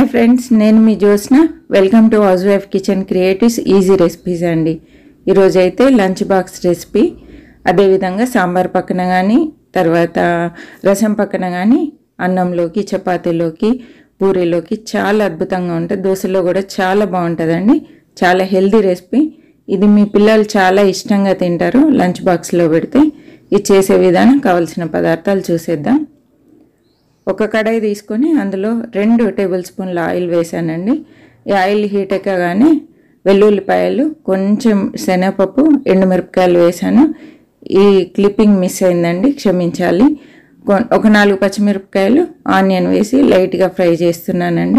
hi friends నేను మీ Jyotsna welcome to housewife kitchen creatives easy recipes అండి ఈరోజు అయితే లంచ్ బాక్స్ రెసిపీ అదేవిధంగా సాంబార్ పక్కన కానీ తర్వాత రసం పక్కన కానీ అన్నంలోకి చపాతీలోకి పూరీలోకి చాలా అద్భుతంగా ఉంటుంది దోశలో కూడా చాలా బాగుంటుందండి చాలా హెల్దీ రెసిపీ ఇది మీ పిల్లలు చాలా ఇష్టంగా తింటారు లంచ్ బాక్స్లో పెడితే ఇది చేసే విధానం కావలసిన పదార్థాలు చూసేద్దాం ఒక కడాయి తీసుకొని అందులో రెండు టేబుల్ స్పూన్ల ఆయిల్ వేసానండి ఈ ఆయిల్ హీట్ ఎక్కగానే వెల్లుల్లిపాయలు కొంచెం శనగపప్పు ఎండుమిరపకాయలు వేసాను ఈ క్లిప్పింగ్ మిస్ అయిందండి క్షమించాలి కొ- ఒక నాలుగు పచ్చిమిరపకాయలు ఆనియన్ వేసి లైట్గా ఫ్రై చేస్తున్నానండి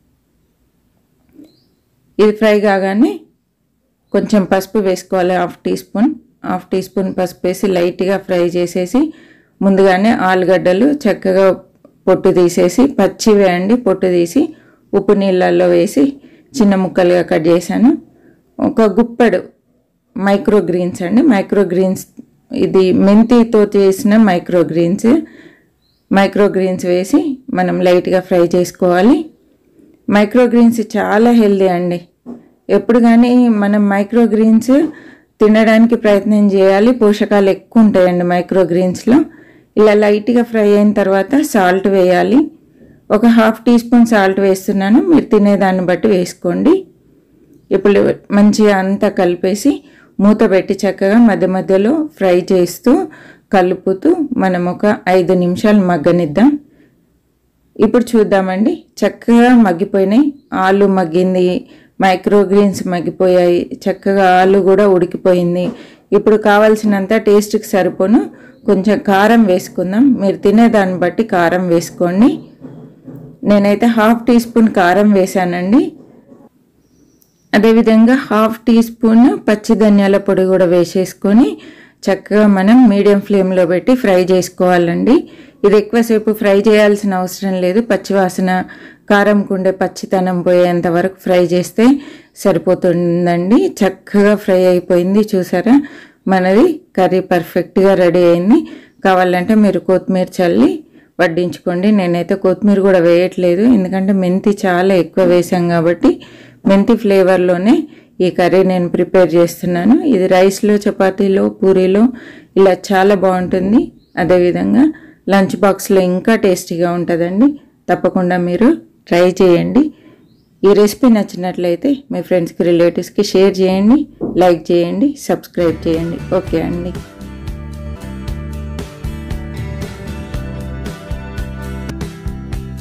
ఇది ఫ్రై కాగానే కొంచెం పసుపు వేసుకోవాలి half teaspoon half teaspoon పసుపు వేసి లైట్గా ఫ్రై చేసేసి ముందుగానే ఆలుగడ్డలు చక్కగా పొట్టు తీసేసి పచ్చి వేయండి పొట్టు తీసి ఉప్పు నీళ్ళల్లో వేసి చిన్న ముక్కలుగా కట్ చేశాను ఒక గుప్పెడు మైక్రో గ్రీన్స్ అండి మైక్రో గ్రీన్స్ ఇది మెంతితో చేసిన మైక్రో గ్రీన్స్ మైక్రో గ్రీన్స్ వేసి మనం లైట్గా ఫ్రై చేసుకోవాలి మైక్రో గ్రీన్స్ చాలా హెల్దీ అండి ఎప్పుడు కానీ మనం మైక్రో గ్రీన్స్ తినడానికి ప్రయత్నం చేయాలి పోషకాలు ఎక్కువ ఉంటాయండి మైక్రో గ్రీన్స్లో ఇలా లైట్గా ఫ్రై అయిన తర్వాత సాల్ట్ వేయాలి ఒక హాఫ్ టీ స్పూన్ సాల్ట్ వేస్తున్నాను మీరు తినేదాన్ని బట్టి వేసుకోండి ఇప్పుడు మంచిగా అంతా కలిపేసి మూత పెట్టి చక్కగా మధ్య మధ్యలో ఫ్రై చేస్తూ కలుపుతూ మనం ఒక ఐదు నిమిషాలు మగ్గనిద్దాం ఇప్పుడు చూద్దామండి చక్కగా మగ్గిపోయినాయి ఆలు మగ్గింది మైక్రో గ్రీన్స్ మగ్గిపోయాయి చక్కగా ఆలు కూడా ఉడికిపోయింది ఇప్పుడు కావాల్సినంత టేస్ట్కి సరిపోను కొంచెం కారం వేసుకుందాం మీరు తినేదాన్ని బట్టి కారం వేసుకోండి నేనైతే హాఫ్ టీ స్పూన్ కారం వేసానండి అదేవిధంగా హాఫ్ టీ స్పూన్ పచ్చి ధనియాల పొడి కూడా వేసేసుకొని చక్కగా మనం మీడియం ఫ్లేమ్లో పెట్టి ఫ్రై చేసుకోవాలండి ఇది ఎక్కువసేపు ఫ్రై చేయాల్సిన అవసరం లేదు పచ్చివాసన కారం కుండే పచ్చితనం పోయేంత వరకు ఫ్రై చేస్తే సరిపోతుందండి చక్కగా ఫ్రై అయిపోయింది చూసారా మనది కర్రీ పర్ఫెక్ట్గా రెడీ అయింది కావాలంటే మీరు కొత్తిమీర చల్లి వడ్డించుకోండి నేనైతే కొత్తిమీర కూడా వేయట్లేదు ఎందుకంటే మెంతి చాలా ఎక్కువ వేసాం కాబట్టి మెంతి ఫ్లేవర్లోనే ఈ కర్రీ నేను ప్రిపేర్ చేస్తున్నాను ఇది రైస్లో చపాతీలో పూరీలో ఇలా చాలా బాగుంటుంది అదేవిధంగా లంచ్ బాక్స్లో ఇంకా టేస్టీగా ఉంటుందండి తప్పకుండా మీరు ట్రై చేయండి ఈ రెసిపీ నచ్చినట్లయితే మీ ఫ్రెండ్స్కి రిలేటివ్స్కి షేర్ చేయండి లైక్ చేయండి సబ్స్క్రైబ్ చేయండి ఓకే అండి